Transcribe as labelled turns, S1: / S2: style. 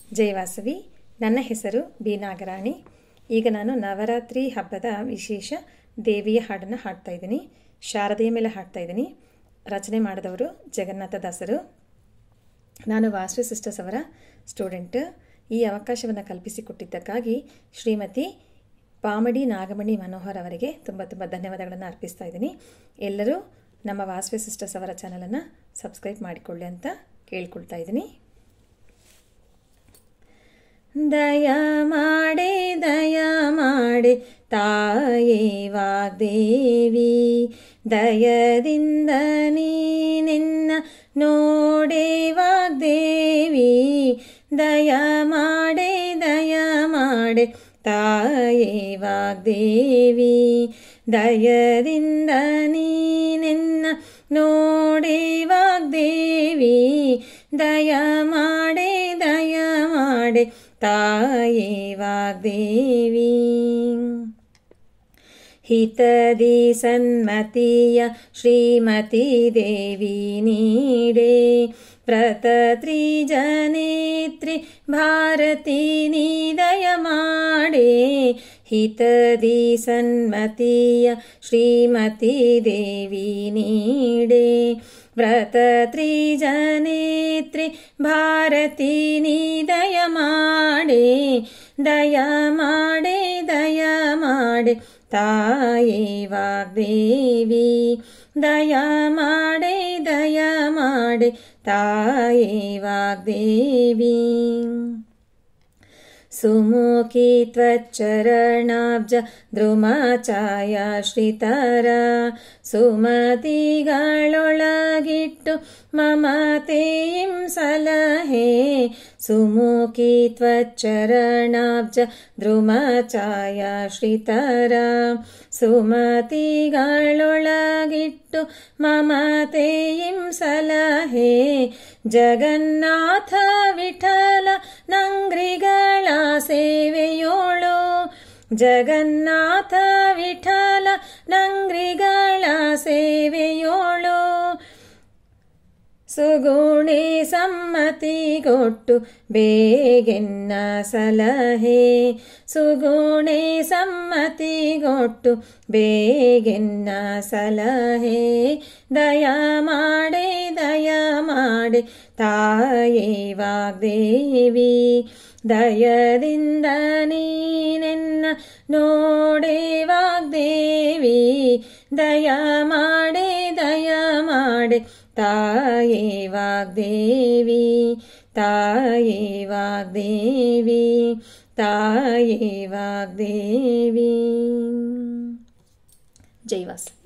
S1: ಜೈ ವಾಸವಿ ನನ್ನ ಹೆಸರು ಬಿ ನಾಗರಾಣಿ ಈಗ ನಾನು ನವರಾತ್ರಿ ಹಬ್ಬದ ವಿಶೇಷ ದೇವಿಯ ಹಾಡನ್ನು ಹಾಡ್ತಾ ಇದ್ದೀನಿ ಶಾರದೆಯ ಮೇಲೆ ಹಾಡ್ತಾ ಇದ್ದೀನಿ ರಚನೆ ಮಾಡಿದವರು ಜಗನ್ನಾಥ ದಾಸರು ನಾನು ವಾಸವಿ ಸಿಸ್ಟರ್ಸ್ ಅವರ ಸ್ಟೂಡೆಂಟ್ ಈ ಅವಕಾಶವನ್ನು ಕಲ್ಪಿಸಿಕೊಟ್ಟಿದ್ದಕ್ಕಾಗಿ ಶ್ರೀಮತಿ ಪಾಮಡಿ ನಾಗಮಣಿ ಮನೋಹರ್ ಅವರಿಗೆ ತುಂಬ ತುಂಬ ಧನ್ಯವಾದಗಳನ್ನು ಅರ್ಪಿಸ್ತಾ ಇದ್ದೀನಿ ಎಲ್ಲರೂ ನಮ್ಮ ವಾಸವಿ ಸಿಸ್ಟರ್ಸ್ ಅವರ ಚಾನಲನ್ನು ಸಬ್ಸ್ಕ್ರೈಬ್ ಮಾಡಿಕೊಳ್ಳಿ ಅಂತ ಕೇಳ್ಕೊಳ್ತಾ ಇದ್ದೀನಿ ದಯ ಮಾಡೆ ದಯ ಮಾಡೆ ತಾಯೇ ವಾಗ್ದೇವಿ ದಯದಿಂದ ನೀ ನಿನ್ನ ನೋಡೆ ವಾಗ್ದೇವಿ ದಯ ಮಾಡೆ ದಯ ಮಾಡೆ ತಾಯೇ ವಾಗ್ದೇವಿ ದಯದಿಂದ ನೀ ನಿನ್ನ ನೋಡೆ ವಾಗ್ದೇವಿ ದಯ ಮಾಡೆ ದಯ ಮಾಡೆ ತಾಯೇ ವಾಗ್ದೇವಿ ಹಿತದಿ ಸನ್ಮತಿಯ ಶ್ರೀಮತಿ ದೇವಿ ನೀಡೆ ಪ್ರತತ್ರಿ ಜನೇತ್ರಿ ಭಾರತಿ ನೀದಯ ಮಾಡೆ ಹಿತದಿ ಸನ್ಮತಿಯ ಶ್ರೀಮತಿ ದೇವಿ ನೀಡೆ ವ್ರತತ್ರಿ ಜನೇತ್ರಿ ಭಾರತಿ ನೀದಯ ಮಾಡೆ ದಯ ಮಾಡೆ ದಯ ಮಾಡೆ ತಾಯೇ ವಾಗ್ದೇವಿ ದಯ ಮಾಡೆ ದಯ ಮಾಡೆ ತಾಯೇ ವಾಗ್ದೇವಿ ಸುಮುಖಿ ತ್ವಚ್ಚರಣಾಬ್ಜ ದ್ರುಮಾಚಾಯಾಶ್ರಿತರ ಸುಮತಿಗಳೊಳಗಿಟ್ಟು ಮಮತೆಯಿಂ ಸಲಹೆ ಸುಮುಖಿ ತ್ವಚ್ಚರಣಾಬ್ಜ ದ್ರುಮಾಚಾಯಾಶ್ರಿತರ ಸುಮತಿಗಳೊಳಗಿಟ್ಟು ಮಮತೆಯಿಂ ಸಲಹೆ ಜಗನ್ನಾಥ ವಿಠಲ ನಂಗ್ರಿಗಳ ಸೇವೆಯೋಳು ಜಗನ್ನಾಥ ವಿಠಲ ನಂಗ್ರಿಗಳ ಸೇವೆಯೋಳು ಸುಗುಣಿ ಸಮ್ಮತಿಗೊಟ್ಟು ಬೇಗೆನ್ನ ಸಲಹೆ ಸುಗುಣಿ ಸಮ್ಮತಿಗೊಟ್ಟು ಬೇಗೆನ್ನ ಸಲಹೆ ದಯ ಮಾಡೆ ದಯ ಮಾಡೆ ತಾಯೇ ವಾಗ್ದೇವಿ ದಯದಿಂದ ನೀನೆನ್ನ ನೋಡೆ ವಾಗ್ದೇವಿ ದಯ ಮಾಡೆ ದಯ ಮಾಡೆ ತಾಯೇ ವಾಗ್ದೇವಿ ತಾಯೇ ವಾಗ್ದೇವಿ ತಾಯೇ ವಾಗ್ದೇವಿ ಜೈ ವಾಸ